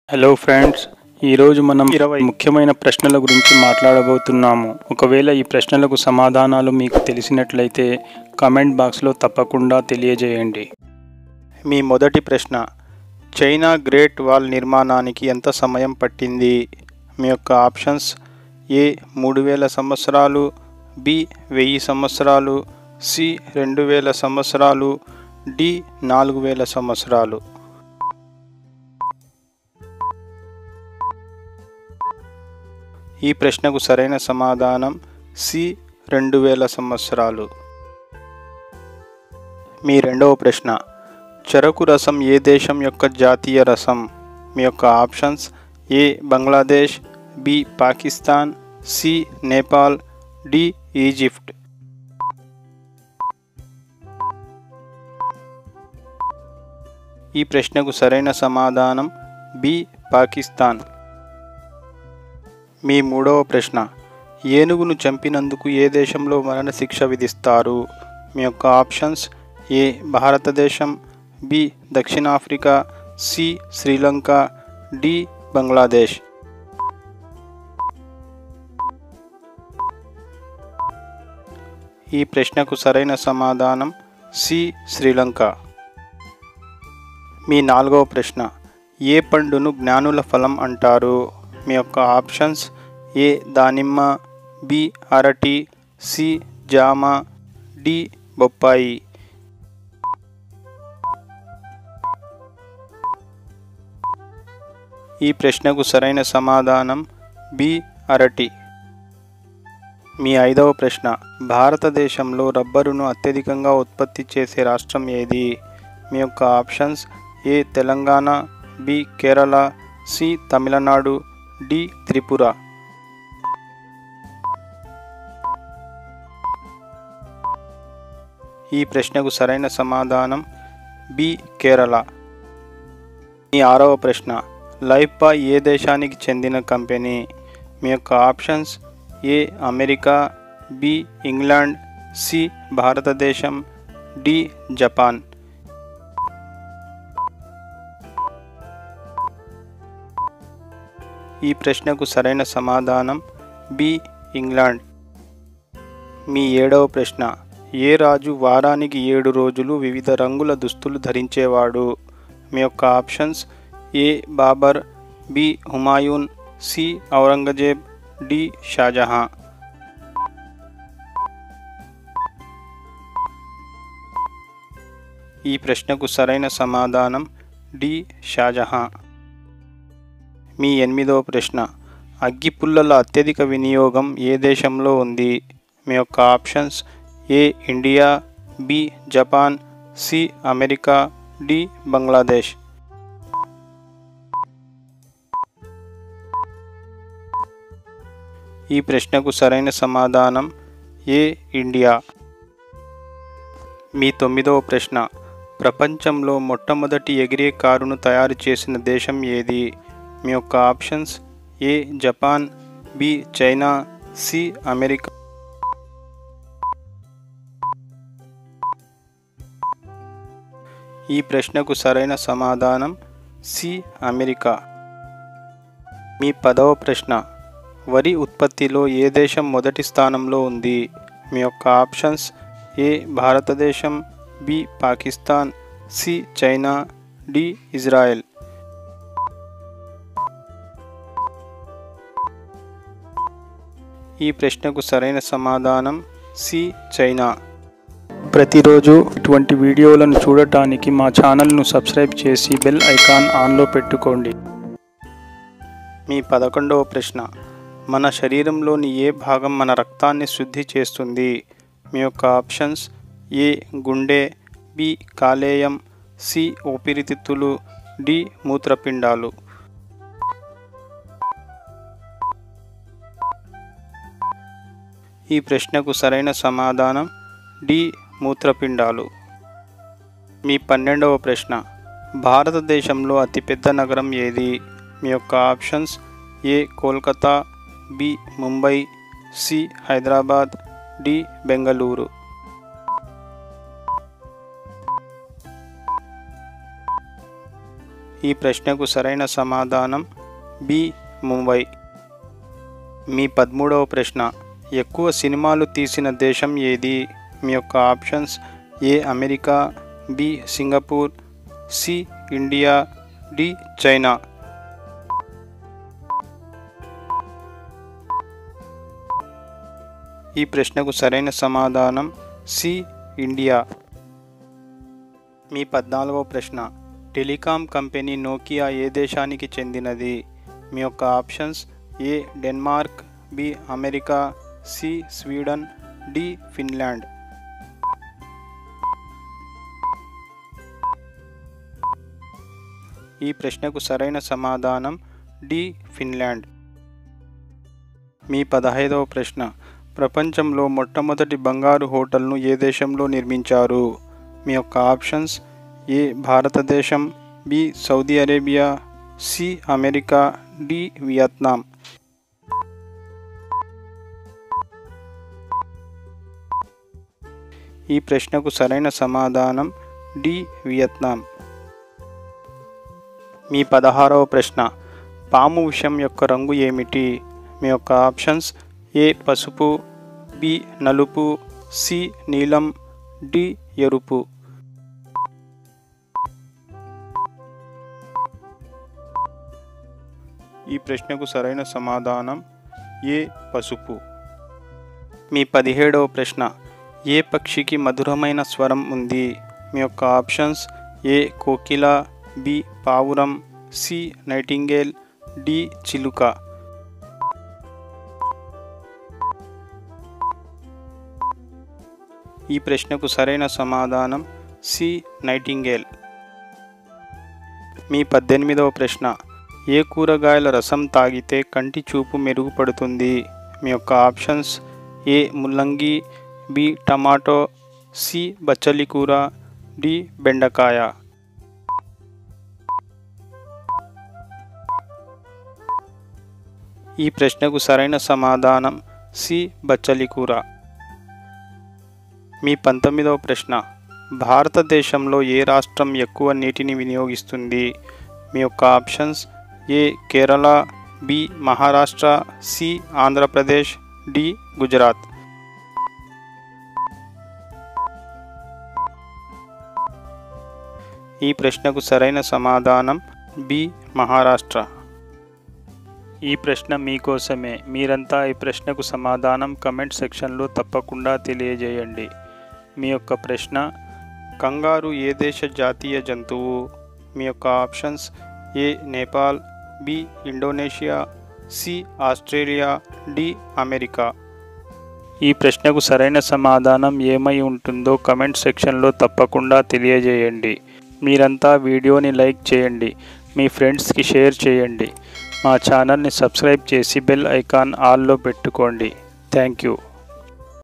hello friends ఈరోజు మనం ఇరవై ముఖ్యమైన ప్రశ్నల గురించి మాట్లాడబోతున్నాము ఒకవేళ ఈ ప్రశ్నలకు సమాధానాలు మీకు తెలిసినట్లయితే కామెంట్ బాక్స్లో తప్పకుండా తెలియజేయండి మీ మొదటి ప్రశ్న చైనా గ్రేట్ వాల్ నిర్మాణానికి ఎంత సమయం పట్టింది మీ యొక్క ఆప్షన్స్ ఏ మూడు వేల సంవత్సరాలు బి వెయ్యి సంవత్సరాలు సి రెండు వేల సంవత్సరాలు డి నాలుగు వేల సంవత్సరాలు ఈ ప్రశ్నకు సరైన సమాధానం సి రెండు వేల సంవత్సరాలు మీ రెండవ ప్రశ్న చెరకు రసం ఏ దేశం యొక్క జాతీయ రసం మీ యొక్క options A Bangladesh B Pakistan C Nepal D Egypt ఈ ప్రశ్నకు సరైన సమాధానం బి పాకిస్తాన్ మీ మూడవ ప్రశ్న ఏనుగును చంపినందుకు ఏ దేశంలో మరణశిక్ష విధిస్తారు మీ యొక్క ఆప్షన్స్ ఏ భారతదేశం బి దక్షిణాఫ్రికా సి శ్రీలంక డి బంగ్లాదేశ్ ఈ ప్రశ్నకు సరైన సమాధానం సి శ్రీలంక మీ నాలుగవ ప్రశ్న ఏ పండును జ్ఞానుల ఫలం అంటారు మీ యొక్క ఆప్షన్స్ ఏ దానిమ్మ బి అరటి సి జామ డి బొప్పాయి ఈ ప్రశ్నకు సరైన సమాధానం బి అరటి మీ ఐదవ ప్రశ్న భారతదేశంలో రబ్బరును అత్యధికంగా ఉత్పత్తి చేసే రాష్ట్రం ఏది మీ యొక్క options A Telangana B Kerala C Tamil Nadu D Tripura ఈ ప్రశ్నకు సరైన సమాధానం బి కేరళ మీ ఆరవ ప్రశ్న లైఫ్బా ఏ దేశానికి చెందిన కంపెనీ మీ యొక్క options A America B England C భారతదేశం డి జపాన్ ఈ ప్రశ్నకు సరైన సమాధానం బి ఇంగ్లాండ్ మీ ఏడవ ప్రశ్న ఏ రాజు వారానికి ఏడు రోజులు వివిధ రంగుల దుస్తులు ధరించేవాడు మీ యొక్క options A Babur B Humayun C Aurangzeb D Shah Jahan ఈ ప్రశ్నకు సరైన సమాధానం డి షాజహాం మీ ఎనిమిదవ ప్రశ్న అగ్గిపుల్లల అత్యధిక వినియోగం ఏ దేశంలో ఉంది మీ యొక్క options A India B Japan C America D Bangladesh ఈ ప్రశ్నకు సరైన సమాధానం ఏ ఇండియా మీ తొమ్మిదవ ప్రశ్న ప్రపంచంలో మొట్టమొదటి ఎగిరే కారును తయారు చేసిన దేశం ఏది మీ యొక్క options A Japan B China C America ఈ ప్రశ్నకు సరైన సమాధానం సి అమెరికా మీ పదవ ప్రశ్న వరి ఉత్పత్తిలో ఏ దేశం మొదటి స్థానంలో ఉంది మీ యొక్క ఆప్షన్స్ ఏ భారతదేశం B Pakistan C China D Israel ఈ ప్రశ్నకు సరైన సమాధానం సి చైనా ప్రతిరోజు ఇటువంటి వీడియోలను చూడటానికి మా ఛానల్ను సబ్స్క్రైబ్ చేసి బెల్ ఐకాన్ ఆన్లో పెట్టుకోండి మీ పదకొండవ ప్రశ్న మన శరీరంలోని ఏ భాగం మన రక్తాన్ని శుద్ధి చేస్తుంది మీ యొక్క ఆప్షన్స్ ఏ గుండె బి కాలేయం సి ఊపిరితిత్తులు డి మూత్రపిండాలు ఈ ప్రశ్నకు సరైన సమాధానం డి మూత్రపిండాలు మీ పన్నెండవ ప్రశ్న భారతదేశంలో అతిపెద్ద నగరం ఏది మీ యొక్క options A Kolkata B Mumbai C Hyderabad D Bengaluru ఈ ఈ ప్రశ్నకు సరైన సమాధానం బి ముంబై మీ పదమూడవ ప్రశ్న ఎక్కువ సినిమాలు తీసిన దేశం ఏది మీ యొక్క options A America B Singapore C India D China ఈ ప్రశ్నకు సరైన సమాధానం సి ఇండియా మీ పద్నాలుగవ ప్రశ్న టెలికాం కంపెనీ నోకియా ఏ దేశానికి చెందినది మీ యొక్క options A Denmark B America C Sweden D Finland ఈ ప్రశ్నకు సరైన సమాధానం డి ఫిన్లాండ్ మీ పదహైదవ ప్రశ్న ప్రపంచంలో మొట్టమొదటి బంగారు హోటల్ను ఏ దేశంలో నిర్మించారు మీ యొక్క ఆప్షన్స్ ఏ భారతదేశం B Saudi Arabia C America D Vietnam ఈ ప్రశ్నకు సరైన సమాధానం డి వియత్నాం మీ పదహారవ ప్రశ్న పాము విషం యొక్క రంగు ఏమిటి మీ యొక్క ఆప్షన్స్ ఏ పసుపు బి నలుపు సి నీలం డి ఎరుపు ఈ ప్రశ్నకు సరైన సమాధానం ఏ పసుపు మీ పదిహేడవ ప్రశ్న ఏ పక్షికి మధురమైన స్వరం ఉంది మీ యొక్క ఆప్షన్స్ ఏ కోకిల బి పావురం సి నైటింగేల్ డి చిలుక ఈ ప్రశ్నకు సరైన సమాధానం సి నైటింగేల్ మీ పద్దెనిమిదవ ప్రశ్న ఏ కూరగాయల రసం తాగితే కంటి చూపు మెరుగుపడుతుంది మీ యొక్క ఆప్షన్స్ ఏ ముల్లంగి బి టమాటో సి బచ్చలి కూర డి బెండకాయ ఈ ప్రశ్నకు సరైన సమాధానం సి బచ్చలి కూర మీ పంతొమ్మిదవ ప్రశ్న భారతదేశంలో ఏ రాష్ట్రం ఎక్కువ నీటిని వినియోగిస్తుంది మీ యొక్క options A Kerala B Maharashtra C Andhra Pradesh D Gujarat ఈ ప్రశ్నకు సరైన సమాధానం బి మహారాష్ట్ర ఈ ప్రశ్న మీకోసమే మీరంతా ఈ ప్రశ్నకు సమాధానం కమెంట్ సెక్షన్లో తప్పకుండా తెలియజేయండి మీ యొక్క ప్రశ్న కంగారు ఏ దేశ జాతీయ జంతువు మీ యొక్క options A Nepal B Indonesia C Australia D America ఈ ప్రశ్నకు సరైన సమాధానం ఏమై ఉంటుందో కమెంట్ సెక్షన్లో తప్పకుండా తెలియజేయండి మీరంతా వీడియోని లైక్ చేయండి మీ ఫ్రెండ్స్కి షేర్ చేయండి మా ఛానల్ని సబ్స్క్రైబ్ చేసి బెల్ ఐకాన్ ఆల్లో పెట్టుకోండి థ్యాంక్ యూ